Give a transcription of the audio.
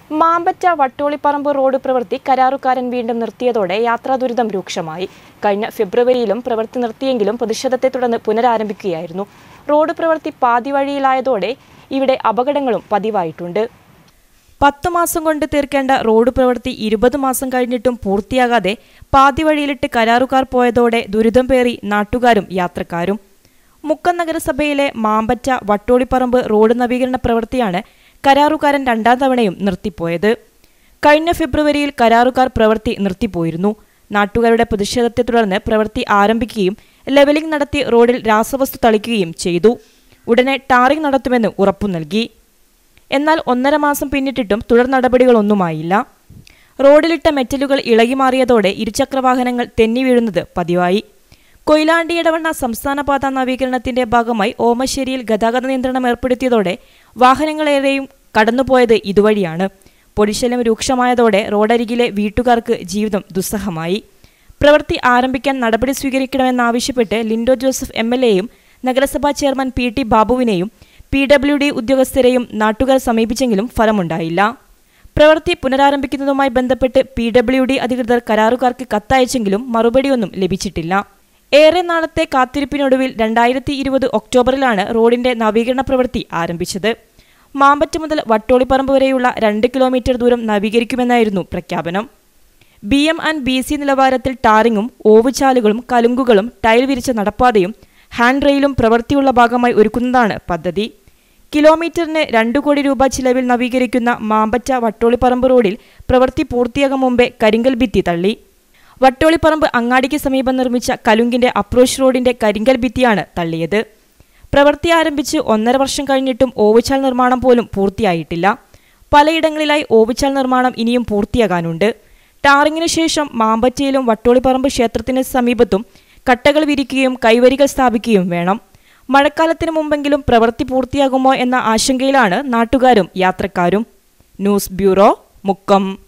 Mampatta Vattoliparamba road പ്രവൃത്തി കരാറുകാരൻ വീണ്ടും നിർത്തിയതോടെ യാത്രാ ദുരിതം രൂക്ഷമായി കഴിഞ്ഞ ഫെബ്രുവരിയിലും പ്രവൃത്തി നിർത്തിയെങ്കിലും പ്രതിഷേധത്തെ തുടർന്ന് പുനരാരംഭിക്കുകയായിരുന്നു റോഡ് പ്രവൃത്തി പാതി വഴിയിലായതോടെ ഇവിടെ അപകടങ്ങളും പതിവായിട്ടുണ്ട് പത്തു മാസം കൊണ്ട് തീർക്കേണ്ട റോഡ് പ്രവൃത്തി ഇരുപത് മാസം കഴിഞ്ഞിട്ടും പൂർത്തിയാകാതെ പാതി വഴിയിലിട്ട് കരാറുകാർ പോയതോടെ ദുരിതം പേറി നാട്ടുകാരും യാത്രക്കാരും മുക്കം നഗരസഭയിലെ മാമ്പറ്റ വട്ടോളിപ്പറമ്പ് റോഡ് നവീകരണ പ്രവൃത്തിയാണ് കരാറുകാരൻ രണ്ടാം തവണയും നിർത്തിപ്പോയത് കഴിഞ്ഞ ഫെബ്രുവരിയിൽ കരാറുകാർ പ്രവൃത്തി നിർത്തിപ്പോയിരുന്നു നാട്ടുകാരുടെ പ്രതിഷേധത്തെ തുടർന്ന് പ്രവൃത്തി ആരംഭിക്കുകയും ലെവലിംഗ് നടത്തി റോഡിൽ രാസവസ്തു തളിക്കുകയും ചെയ്തു ഉടനെ ടാറിംഗ് നടത്തുമെന്ന് ഉറപ്പു നൽകി എന്നാൽ ഒന്നര മാസം പിന്നിട്ടിട്ടും തുടർ നടപടികളൊന്നുമായില്ല റോഡിലിട്ട മെറ്റലുകൾ ഇളകിമാറിയതോടെ ഇരുചക്രവാഹനങ്ങൾ തെന്നി വീഴുന്നത് പതിവായി കൊയിലാണ്ടി ഇടവണ്ണ സംസ്ഥാനപാത നവീകരണത്തിന്റെ ഭാഗമായി ഓമശ്ശേരിയിൽ ഗതാഗത നിയന്ത്രണം ഏർപ്പെടുത്തിയതോടെ വാഹനങ്ങളേറെയും കടന്നുപോയത് ഇതുവഴിയാണ് പൊടിശല്യം രൂക്ഷമായതോടെ റോഡരികിലെ വീട്ടുകാർക്ക് ജീവിതം ദുസ്സഹമായി പ്രവൃത്തി ആരംഭിക്കാൻ നടപടി സ്വീകരിക്കണമെന്നാവശ്യപ്പെട്ട് ലിൻഡോ ജോസഫ് എം എൽ എയും നഗരസഭാ ചെയർമാൻ പി ടി ബാബുവിനെയും പി ഡബ്ല്യു ഡി ഉദ്യോഗസ്ഥരെയും നാട്ടുകാർ സമീപിച്ചെങ്കിലും ഫലമുണ്ടായില്ല പ്രവൃത്തി പുനരാരംഭിക്കുന്നതുമായി ബന്ധപ്പെട്ട് പി ഡബ്ല്യു ഡി അധികൃതർ കരാറുകാർക്ക് കത്തയച്ചെങ്കിലും മറുപടിയൊന്നും ലഭിച്ചിട്ടില്ല ഏറെ നാളത്തെ കാത്തിരിപ്പിനൊടുവിൽ രണ്ടായിരത്തി ഇരുപത് ഒക്ടോബറിലാണ് റോഡിന്റെ നവീകരണ പ്രവൃത്തി ആരംഭിച്ചത് മാമ്പറ്റ് മുതൽ വട്ടോളിപ്പറമ്പ് വരെയുള്ള രണ്ട് കിലോമീറ്റർ ദൂരം നവീകരിക്കുമെന്നായിരുന്നു പ്രഖ്യാപനം B M and B C നിലവാരത്തിൽ ടാറിങ്ങും ഓവുചാലുകളും കലുങ്കുകളും ടൈൽ വിരിച്ച നടപ്പാതയും ഹാൻഡ് റെയിലും പ്രവൃത്തിയുള്ള ഭാഗമായി ഒരുക്കുന്നതാണ് പദ്ധതി കിലോമീറ്ററിന് രണ്ടു കോടി രൂപ ചിലവിൽ നവീകരിക്കുന്ന മാമ്പറ്റ വട്ടോളിപ്പറമ്പ് റോഡിൽ പ്രവൃത്തി പൂർത്തിയാകും മുമ്പേ കരിങ്കൽ ഭിത്തി തള്ളി വട്ടോളിപ്പറമ്പ് അങ്ങാടിക്ക് സമീപം നിർമ്മിച്ച കലുങ്കിന്റെ അപ്രോച്ച് റോഡിന്റെ കരിങ്കൽ ഭിത്തിയാണ് തള്ളിയത് പ്രവൃത്തി ആരംഭിച്ച് ഒന്നര വർഷം കഴിഞ്ഞിട്ടും ഓവുചാൽ നിർമ്മാണം പോലും പൂർത്തിയായിട്ടില്ല പലയിടങ്ങളിലായി ഓവുചാൽ നിർമ്മാണം ഇനിയും പൂർത്തിയാകാനുണ്ട് ടാറിങ്ങിനു ശേഷം മാമ്പറ്റയിലും വട്ടോളിപ്പറമ്പ് ക്ഷേത്രത്തിന് സമീപത്തും കട്ടകൾ വിരിക്കുകയും കൈവരികൾ സ്ഥാപിക്കുകയും വേണം മഴക്കാലത്തിന് മുമ്പെങ്കിലും പ്രവൃത്തി പൂർത്തിയാകുമോ എന്ന ആശങ്കയിലാണ് നാട്ടുകാരും യാത്രക്കാരും ന്യൂസ് ബ്യൂറോ മുക്കം